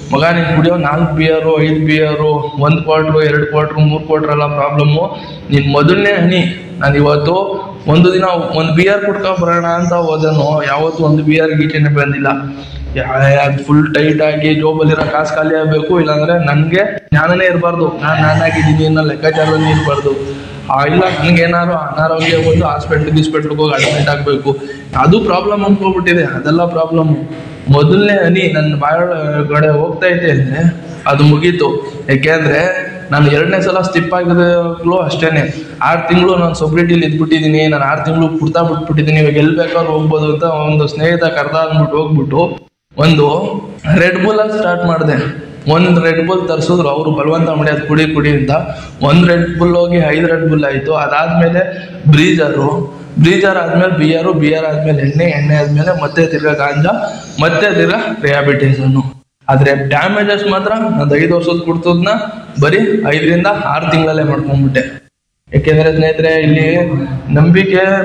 ಮಗ ನೀನು ಕುಡಿಯೋ ನಾಲ್ಕು ಬಿಯರು ಐದು ಬಿಯರು ಒಂದು ಕ್ವಾರ್ಟ್ರು ಎರಡು ಕ್ವಾರ್ಟ್ರು ಮೂರು ಕ್ವಾರ್ಟ್ರ್ ಎಲ್ಲ ಪ್ರಾಬ್ಲಮ್ಮು ನೀನು ಮೊದಲನೇ ಹನಿ ನಾನು ಇವತ್ತು ಒಂದು ದಿನ ಒಂದು ಬಿಯರ್ ಕುಡ್ಕೊ ಬರೋಣ ಅಂತ ಹೋದನು ಯಾವತ್ತು ಒಂದು ಬಿಯರ್ ಗೀಚೆನೆ ಬಂದಿಲ್ಲ ಫುಲ್ ಟೈಟ್ ಆಗಿ ಜೋಬಲ್ಲಿರೋ ಕಾಸು ಖಾಲಿ ಆಗಬೇಕು ಇಲ್ಲಾಂದ್ರೆ ನನಗೆ ಜ್ಞಾನನೇ ಇರಬಾರ್ದು ನಾನು ನಾನಾಗಿದ್ದೀನಿ ಅನ್ನೋ ಲೆಕ್ಕಾಚಾರದಲ್ಲಿ ಇರಬಾರ್ದು ಆ ಇಲ್ಲ ನನಗೆ ಏನಾದ್ರು ಅನಾರೋಗ್ಯ ಬಂದು ಹಾಸ್ಪಿಟ್ಲ್ ಗಿಸ್ಪಿಟ್ಲಿಗೆ ಹೋಗಿ ಅಡ್ಮಿಟ್ ಆಗಬೇಕು ಅದು ಪ್ರಾಬ್ಲಮ್ ಅನ್ಕೋಬಿಟ್ಟಿದೆ ಅದೆಲ್ಲ ಪ್ರಾಬ್ಲಮ್ ಮೊದಲನೇ ಹನಿ ನನ್ನ ಬಾಯೊಳಗಡೆ ಹೋಗ್ತಾ ಇದೆ ಅಂದ್ರೆ ಅದು ಮುಗೀತು ಯಾಕೆಂದ್ರೆ ನಾನು ಎರಡನೇ ಸಲ ಸ್ಟಿಪ್ ಆಗಿದಾಗಲೂ ಅಷ್ಟೇನೆ ಆರು ತಿಂಗಳು ನಾನು ಸೊಬ್ರಿಟಿಲಿ ಇದ್ಬಿಟ್ಟಿದ್ದೀನಿ ನಾನು ಆರು ತಿಂಗಳು ಕುಡ್ತಾ ಬಿಟ್ಬಿಟ್ಟಿದ್ದೀನಿ ಇವಾಗ ಎಲ್ಲಿ ಬೇಕಾದ್ರೂ ಹೋಗ್ಬೋದು ಅಂತ ಒಂದು ಸ್ನೇಹಿತ ಕರ್ದ ಅಂದ್ಬಿಟ್ಟು ಹೋಗ್ಬಿಟ್ಟು ಒಂದು ರೆಡ್ ಬುಲ್ ಸ್ಟಾರ್ಟ್ ಮಾಡಿದೆ ಒಂದ್ ರೆಡ್ ಬುಲ್ ತರಿಸಿದ್ರು ಅವರು ಬಲವಂತ ಮಾಡಿ ಅದು ಕುಡಿ ಕುಡಿ ಅಂತ ಒಂದ್ ರೆಡ್ ಬುಲ್ ಹೋಗಿ ಐದು ರೆಡ್ ಬುಲ್ ಆಯ್ತು ಅದಾದ್ಮೇಲೆ ಬ್ರೀಜರು ಬ್ರೀಜರ್ ಆದ್ಮೇಲೆ ಬಿಯರು ಬಿಯರ್ ಆದ್ಮೇಲೆ ಎಣ್ಣೆ ಎಣ್ಣೆ ಆದ್ಮೇಲೆ ಮತ್ತೆ ತಿರ್ಗಾ ಗಾಂಜಾ ಮತ್ತೆ ತಿರ್ಗಾ ರಿಹಾಬಿಟೇಷನ್ ಆದ್ರೆ ಡ್ಯಾಮೇಜಸ್ ಮಾತ್ರ ನಾನು ಐದು ವರ್ಷದ ಕುಡ್ತದ್ನ ಬರೀ ಐದರಿಂದ ಆರು ತಿಂಗಳಲ್ಲೇ ಮಾಡ್ಕೊಂಡ್ಬಿಟ್ಟೆ ಯಾಕೆಂದ್ರೆ ಸ್ನೇಹಿತರೆ ಇಲ್ಲಿ ನಂಬಿಕೆ